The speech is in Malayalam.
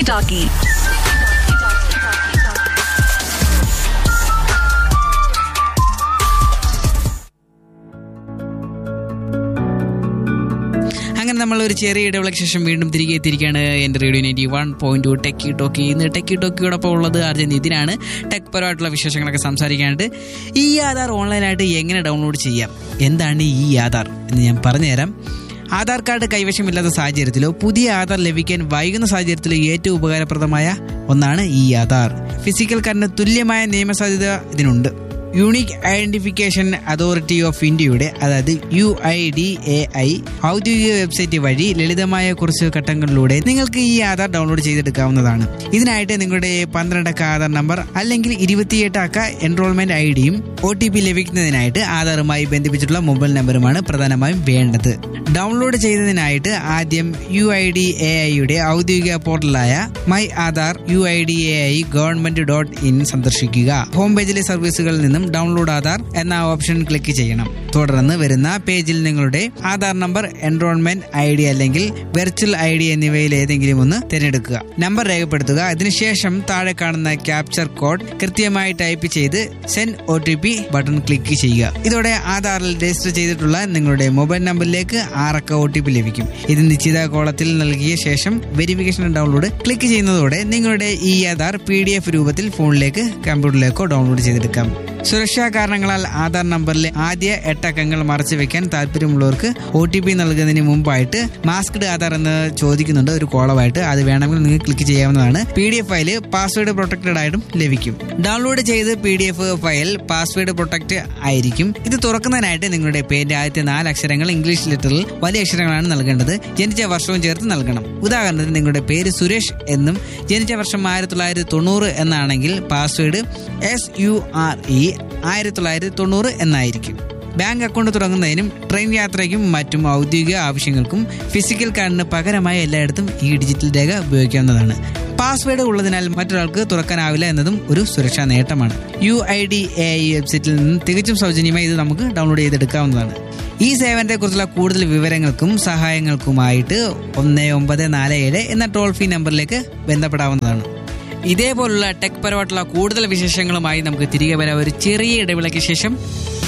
Talkie. അങ്ങനെ നമ്മൾ ഒരു ചെറിയ ഇടവേളയ്ക്ക് ശേഷം വീണ്ടും തിരികെ എത്തിയിരിക്കുകയാണ് എൻ്റെ radio ninety one point two techie talkie ഇന്ന് ടെക്കി ടോക്കിയോടൊപ്പം ഉള്ളത് അർജൻ നിതിനാണ് ടെക് പരമായിട്ടുള്ള വിശേഷങ്ങളൊക്കെ സംസാരിക്കാനായിട്ട് ഈ ആധാർ ഓൺലൈനായിട്ട് എങ്ങനെ ഡൗൺലോഡ് ചെയ്യാം എന്താണ് ഈ ആധാർ എന്ന് ഞാൻ പറഞ്ഞുതരാം ആധാർ കാർഡ് കൈവശമില്ലാത്ത സാഹചര്യത്തിലോ പുതിയ ആധാർ ലഭിക്കാൻ വൈകുന്ന സാഹചര്യത്തിലോ ഏറ്റവും ഉപകാരപ്രദമായ ഒന്നാണ് ഈ ആധാർ ഫിസിക്കൽ കാർഡിന് തുല്യമായ നിയമസാധ്യത ഇതിനുണ്ട് യൂണിക് ഐഡന്റിഫിക്കേഷൻ അതോറിറ്റി ഓഫ് ഇന്ത്യയുടെ അതായത് U I D A I ഔദ്യോഗിക വെബ്സൈറ്റ് വഴി ലളിതമായ കുറച്ച് ഘട്ടങ്ങളിലൂടെ നിങ്ങൾക്ക് ഈ ആധാർ ഡൗൺലോഡ് ചെയ്തെടുക്കാവുന്നതാണ് ഇതിനായിട്ട് നിങ്ങളുടെ പന്ത്രണ്ടക്ക ആധാർ നമ്പർ അല്ലെങ്കിൽ ഇരുപത്തിയെട്ട് അക്ക എൻറോൾമെന്റ് ഐ ഡിയും ഒ ടി പി ലഭിക്കുന്നതിനായിട്ട് ആധാറുമായി ബന്ധിപ്പിച്ചിട്ടുള്ള മൊബൈൽ നമ്പറുമാണ് പ്രധാനമായും വേണ്ടത് ഡൗൺലോഡ് ചെയ്യുന്നതിനായിട്ട് ആദ്യം യു ഐ ഡി എ ഐയുടെ ഔദ്യോഗിക പോർട്ടലായ my Aadhaar U I D A I government dot in സന്ദർശിക്കുക ഹോം പേജിലെ സർവീസുകളിൽ നിന്നും ഡൗൺലോഡ് ആധാർ എന്ന ഓപ്ഷൻ ക്ലിക്ക് ചെയ്യണം തുടർന്ന് വരുന്ന പേജിൽ നിങ്ങളുടെ Aadhaar number enrolment I D അല്ലെങ്കിൽ വെർച്വൽ ഐ ഡി എന്നിവയിൽ ഏതെങ്കിലും ഒന്ന് തിരഞ്ഞെടുക്കുക നമ്പർ രേഖപ്പെടുത്തുക അതിനുശേഷം താഴെ കാണുന്ന ക്യാപ്ചർ കോഡ് കൃത്യമായി ടൈപ്പ് ചെയ്ത് send O T P button click ചെയ്യുക ഇതോടെ ആധാറിൽ രജിസ്റ്റർ ചെയ്തിട്ടുള്ള നിങ്ങളുടെ മൊബൈൽ നമ്പറിലേക്ക് ആറക്ക ഒ ടി പി ലഭിക്കും ഇത് നിശ്ചിത കോളത്തിൽ നൽകിയ ശേഷം വെരിഫിക്കേഷൻ ഡൗൺലോഡ് ക്ലിക്ക് ചെയ്യുന്നതോടെ നിങ്ങളുടെ ഈ ആധാർ പി ഡി എഫ് രൂപത്തിൽ ഫോണിലേക്ക് കമ്പ്യൂട്ടറിലേക്കോ ഡൗൺലോഡ് ചെയ്തെടുക്കാം സുരക്ഷാ കാരണങ്ങളാൽ ആധാർ നമ്പറിലെ ആദ്യ എട്ടക്കങ്ങൾ മറച്ചു വെക്കാൻ താല്പര്യമുള്ളവർക്ക് ഒ ടി പി നൽകുന്നതിന് മുമ്പായിട്ട് മാസ്ക്ഡ് ആധാർ എന്ന് ചോദിക്കുന്നുണ്ട് ഒരു കോളമായിട്ട് അത് വേണമെങ്കിൽ നിങ്ങൾക്ക് ക്ലിക്ക് ചെയ്യാവുന്നതാണ് P D F file password protected ആയിട്ടും ലഭിക്കും ഡൗൺലോഡ് ചെയ്ത് P D F file password protect ആയിരിക്കും ഇത് തുറക്കുന്നതിനായിട്ട് നിങ്ങളുടെ പേരിന്റെ ആദ്യത്തെ നാല് അക്ഷരങ്ങൾ ഇംഗ്ലീഷ് ലെറ്ററിൽ വലിയ അക്ഷരങ്ങളാണ് നൽകേണ്ടത് ജനിച്ച വർഷവും ചേർത്ത് നൽകണം ഉദാഹരണത്തിന് നിങ്ങളുടെ പേര് സുരേഷ് എന്നും ജനിച്ച വർഷം ആയിരത്തി തൊള്ളായിരത്തി തൊണ്ണൂറ് എന്നാണെങ്കിൽ password S U R E ആയിരത്തി തൊള്ളായിരത്തി തൊണ്ണൂറ് എന്നായിരിക്കും ബാങ്ക് അക്കൗണ്ട് തുടങ്ങുന്നതിനും ട്രെയിൻ യാത്രയ്ക്കും മറ്റും ഔദ്യോഗിക ആവശ്യങ്ങൾക്കും ഫിസിക്കൽ കാർഡിന് പകരമായി എല്ലായിടത്തും ഈ ഡിജിറ്റൽ രേഖ ഉപയോഗിക്കാവുന്നതാണ് പാസ്വേഡ് ഉള്ളതിനാൽ മറ്റൊരാൾക്ക് തുറക്കാനാവില്ല എന്നതും ഒരു സുരക്ഷാ നേട്ടമാണ് U I D A I വെബ്സൈറ്റിൽ നിന്ന് തികച്ചും സൗജന്യമായി ഇത് നമുക്ക് ഡൗൺലോഡ് ചെയ്തെടുക്കാവുന്നതാണ് ഈ സേവനത്തെക്കുറിച്ചുള്ള കൂടുതൽ വിവരങ്ങൾക്കും സഹായങ്ങൾക്കുമായിട്ട് ഒന്ന് ഒമ്പത് നാല് ഏഴ് എന്ന ടോൾ ഫ്രീ നമ്പറിലേക്ക് ബന്ധപ്പെടാവുന്നതാണ് ഇതേപോലുള്ള ടെക് പരമായിട്ടുള്ള കൂടുതൽ വിശേഷങ്ങളുമായി നമുക്ക് തിരികെ വരാം ഒരു ചെറിയ ഇടവേളയ്ക്ക് ശേഷം